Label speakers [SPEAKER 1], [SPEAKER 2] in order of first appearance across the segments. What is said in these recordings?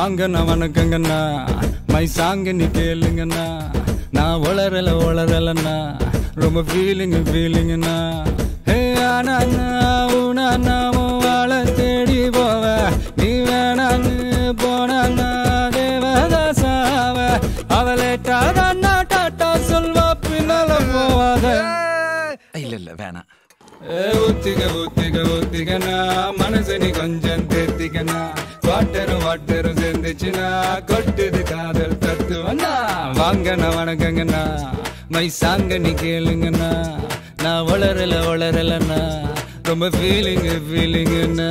[SPEAKER 1] வாங்கண்ணா வணக்கங்கண்ணா மை சாங்க நீ கேளுங்கண்ணா நான் வளரல வளரலண்ணா ரொம்ப ஃபீலிங் ஃபீலிங்கண்ணா ஹே ஆனா உனா வாழ தேடி போவ நீ வேணான்னு போனா தேவதாசாவ அவளேட்டாதான் டாட்டா சொல்வா பின்னால போவாத
[SPEAKER 2] இல்ல இல்ல வேணாம்
[SPEAKER 1] ஏ, ஒத்திக ஒத்திக ஒத்திகனா மனசு நீ கொஞ்சம் தேத்திக்கனா வாட்டரும் வாட்டரும் சேர்ந்துச்சுனா கொட்டுது காதல் தத்துவனா வாங்கண்ணா வணக்கங்கண்ணா மை சாங்க நீ கேளுங்கண்ணா நான் வளரல வளரலண்ணா ரொம்ப ஃபீலிங் ஃபீலிங்கண்ணா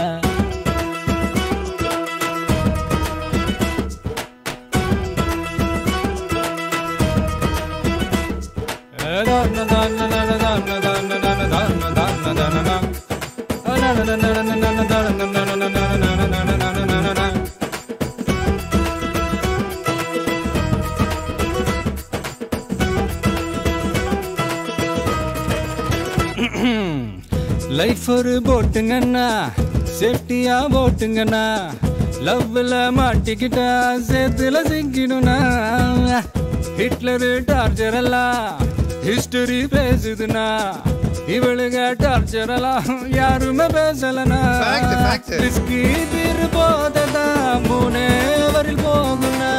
[SPEAKER 1] லைஃப் ஒரு போட்டுங்கண்ணா சேஃப்டியா போட்டுங்கண்ணா லவ்ல மாட்டிக்கிட்டா சேத்துல சிக்கிடும்னா ஹிட்லரு டார்ச்சர் எல்லாம் ஹிஸ்டரி பேசுதுன்னா இவளுங்க டார்ச்சர் எல்லாம் யாருமே பேசலனா
[SPEAKER 3] Fact, fact.
[SPEAKER 1] ரிஸ்கி தீர் போததா மூணே வரில் போகுனா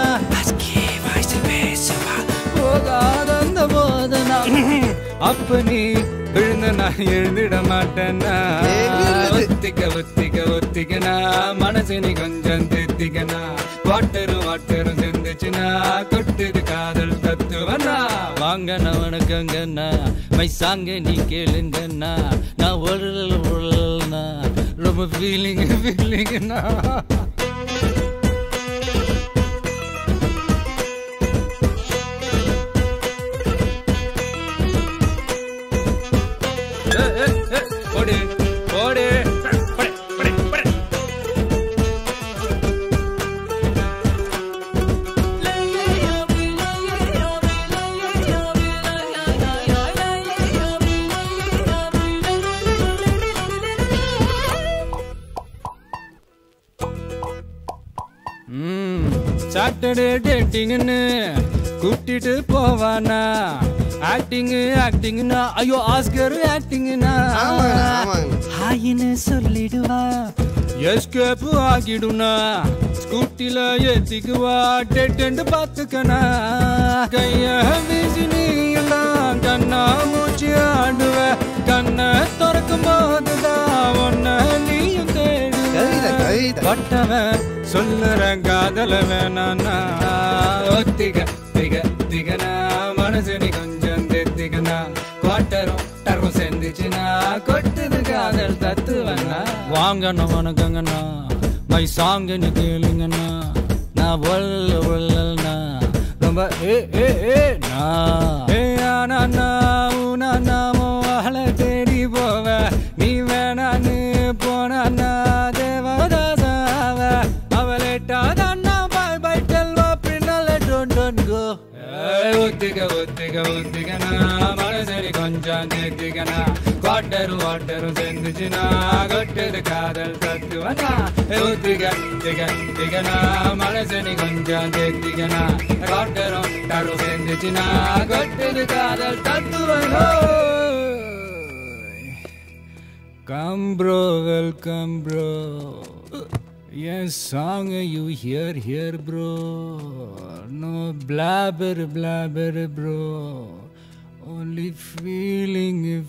[SPEAKER 1] போகாத அந்த போதனா அப்ப நீ விழுந்த நான் எழுந்திட மாட்டேன்னா
[SPEAKER 3] எழுந்திருது.
[SPEAKER 1] ஒத்திக்க ஒத்திக்க ஒத்திக்கனா மனசு நீ கொஞ்சம் தேத்திக்கனா வாட்டரும் வாட்டரும் சேர்ந்துச்சுனா கொட்டுது காதல் தத்துவனா வாங்கண்ணா வணக்கங்கண்ணா மை சாங்க நீ கேளுங்கண்ணா நான் உழல் உழல்னா ரொம்ப ஃபீலிங் ஃபீலிங்கண்ணா ஓடு ஓடு சாட்டர்டே டேட்டிங்னு கூட்டிட்டு போவானா ஆக்டிங் ஆக்டிங்னா ஐயோ ஆஸ்கர் ஆக்டிங்னா
[SPEAKER 3] ஆமாங்க ஆமாங்க
[SPEAKER 1] ஹாயின்னு சொல்லிடுவா எஸ்கேப் ஆகிடுனா ஸ்கூட்டில ஏத்திக்குவா டெட்டெண்டு பாத்துக்கனா கைய வீசி நீ எல்லாம் கண்ணா மூச்சு ஆடுவ கண்ணை திறக்கும் போதுதான் ஒன்ன நீயும்
[SPEAKER 3] கவிதை,
[SPEAKER 1] தேடுவ
[SPEAKER 3] கவிதை.
[SPEAKER 1] பட்டவன் சொல்லுற காதல வேணானா ஒத்திக திக திகனா மனசு நீ கொஞ்சம் தெத்திகனா குவாட்டரும் டரும் சேர்ந்துச்சுனா கொட்டுது காதல் தத்துவனா வாங்கண்ணா வணக்கங்கண்ணா மை சாங்க நீ கேளுங்கண்ணா நான் ஒல்ல ஒல்லல்னா ரொம்ப ஏ ஏ ஏ நா ஏ ஆனா உனா நாமோ வாழ தேடி போவ நீ வேணான்னு போனா தேவதாசாவ அவளேட்டாதான் பாய் பாய் டெல்வா பின்னால டோன் டோன் கோ ஒத்திக ஒத்திக ஒத்திகனா மனசரி கொஞ்சம் தேத்திக்கனா குவாட்டரு வாட்டரும் சேர்ந்துச்சுனா கொட்டது காதல் தத்துவனா ஒத்திக திக திகனா மனசரி கொஞ்சம் தேத்திக்கனா குவாட்டரும் டரும் சேர்ந்துச்சுனா கொட்டது காதல் தத்துவனா Come bro, welcome bro. Yes, song you hear here bro. No blabber blabber bro. Only feeling